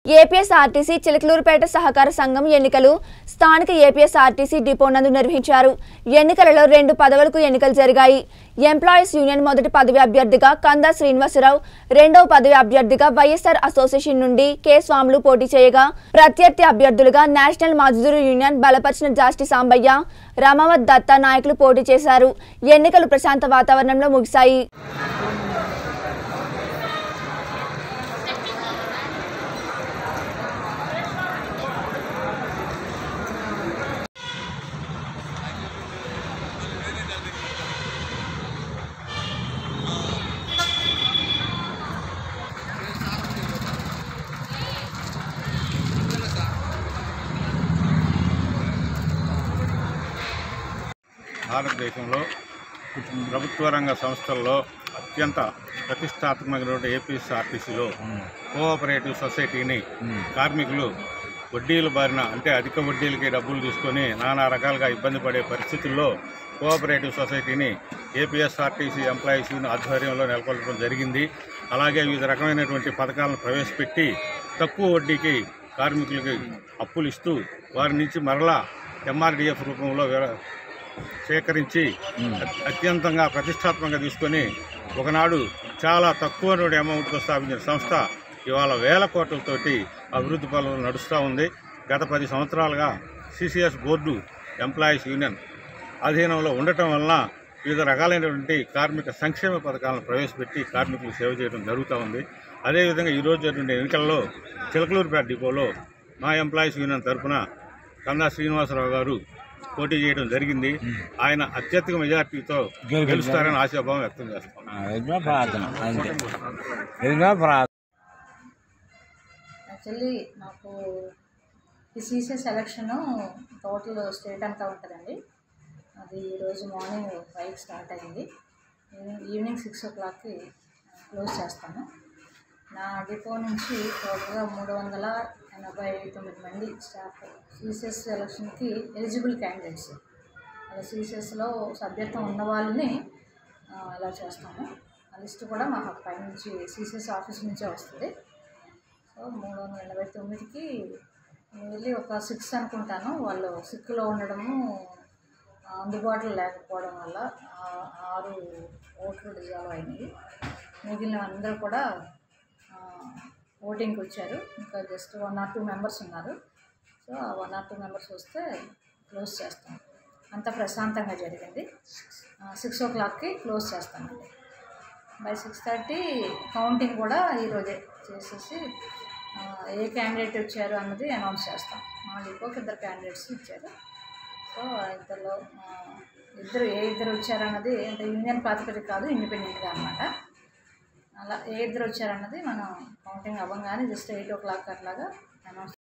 APSRTC Chilakaluripet సహకార సంఘం ఎన్నికలు స్థానిక ఏపీఎస్ఆర్టీసీ డిపో నందు నిర్వహించారు ఎన్నికలలో రెండు పదవులకు ఎన్నికలు జరిగాయి ఎంప్లాయీస్ యూనియన్ మొదటి పదవి అభ్యర్థిగా కందా శ్రీనివాసరావు రెండవ పదవి అభ్యర్థిగా వైఎస్ఆర్ అసోసియేషన్ నుండి కె స్వాములు పోటీ చేయగా ప్రత్యర్థి అభ్యర్థులుగా నేషనల్ మజ్దూరు యూనియన్ బలపరిచిన జాస్టి సాంబయ్య రామావత్ దత్తా నాయకులు పోటీ చేశారు ఎన్నికలు ప్రశాంత వాతావరణంలో ముగిశాయి భారతదేశంలో ప్రభుత్వ రంగ సంస్థల్లో అత్యంత ప్రతిష్టాత్మకమైన ఏపీఎస్ఆర్టీసీలో కోఆపరేటివ్ సొసైటీని కార్మికులు వడ్డీల బారిన అంటే అధిక వడ్డీలకి డబ్బులు తీసుకొని నానా రకాలుగా ఇబ్బంది పడే పరిస్థితుల్లో కోఆపరేటివ్ సొసైటీని ఏపీఎస్ఆర్టీసీ ఎంప్లాయీస్ యూనియన్ ఆధ్వర్యంలో నెలకొల్పడం జరిగింది అలాగే వివిధ రకమైనటువంటి పథకాలను ప్రవేశపెట్టి తక్కువ వడ్డీకి కార్మికులకి అప్పులు ఇస్తూ వారి నుంచి మరలా ఎంఆర్డిఎఫ్ రూపంలో విర- సేకరించి అత్- అత్యంతంగా ప్రతిష్టాత్మకంగా తీసుకొని ఒకనాడు చాలా తక్కువ అమౌంట్తో స్థాపించిన సంస్థ ఇవాళ వేల కోట్లతోటి అభివృద్ధి పనులు నడుస్తూ ఉంది గత పది సంవత్సరాలుగా సిసిఎస్ బోర్డు ఎంప్లాయీస్ యూనియన్ అధీనంలో ఉండటం వలన వివిధ రకాలైనటువంటి కార్మిక సంక్షేమ పథకాలను ప్రవేశపెట్టి కార్మికులు సేవ చేయడం జరుగుతూ ఉంది అదేవిధంగా ఈరోజు జరిగిన ఎన్నికల్లో చిలకలూరుపేట డిపోలో మా ఎంప్లాయీస్ యూనియన్ తరఫున కందా శ్రీనివాసరావు గారు పోటీ చేయడం జరిగింది ఆయన అత్యధిక మెజార్టీతో గెలుస్తారని ఆశాభావం వ్యక్తం చేస్తాం ఎన్నో ప్రార్థన అంతే ఎన్నో ప్రార్థన యాక్చువల్లీ నాకు ఈ సీసీ సెలక్షన్ టోటల్ స్టేట్ అంతా ఉంటుందండి అది ఈరోజు మార్నింగ్ ఫైవ్ స్టార్ట్ అయింది ఈవినింగ్ ఈవినింగ్ సిక్స్ ఓ క్లాక్కి క్లోజ్ చేస్తాను నా డిపో నుంచి టోటల్గా మూడు వందల ఎనభై తొమ్మిది మంది స్టాఫ్ సీసీఎస్ సెలక్షన్కి ఎలిజిబుల్ క్యాండిడేట్స్ అలా సీసీఎస్లో సభ్యత్వం ఉన్న వాళ్ళని ఆ, ఇలా చేస్తాము ఆ లిస్ట్ కూడా మాకు పైనుంచి సీసీఎస్ ఆఫీస్ నుంచే వస్తుంది సో మూడు వందల ఎనభై తొమ్మిదికి నియర్లీ ఒక సిక్స్ అనుకుంటాను వాళ్ళు సిక్కులో ఉండడము ఆ, అందుబాటులో లేకపోవడం వల్ల ఆ- ఆరు ఓట్లు డిజాల్వ్ అయినాయి మిగిలిన అందరూ కూడా ఆ, ఓటింగ్కి వచ్చారు ఇంకా just one or two members ఉన్నారు సో ఆ వన్ ఆర్ టూ మెంబర్స్ వస్తే క్లోజ్ చేస్తాం అంత ప్రశాంతంగా జరిగింది సిక్స్ ఓ క్లాక్కి క్లోజ్ చేస్తామండి బై సిక్స్ థర్టీ కౌంటింగ్ కూడా ఈరోజే చేసేసి ఆ, ఏ క్యాండిడేట్ వచ్చారు అన్నది అనౌన్స్ చేస్తాం మా డిపోకి ఇద్దరు క్యాండిడేట్స్ ఇచ్చారు సో ఆ ఇద్దరు ఇద్దరు ఏ ఇద్దరు వచ్చారన్నది అంటే యూనియన్ ప్రాతిపదిక కాదు ఇండిపెండెంట్గా అనమాట అలా ఏ ఇద్దరు వచ్చారన్నది మనం కౌంటింగ్ అవ్వగానే జస్ట్ ఎయిట్ ఓ క్లాక్ అట్లాగా అనౌన్స్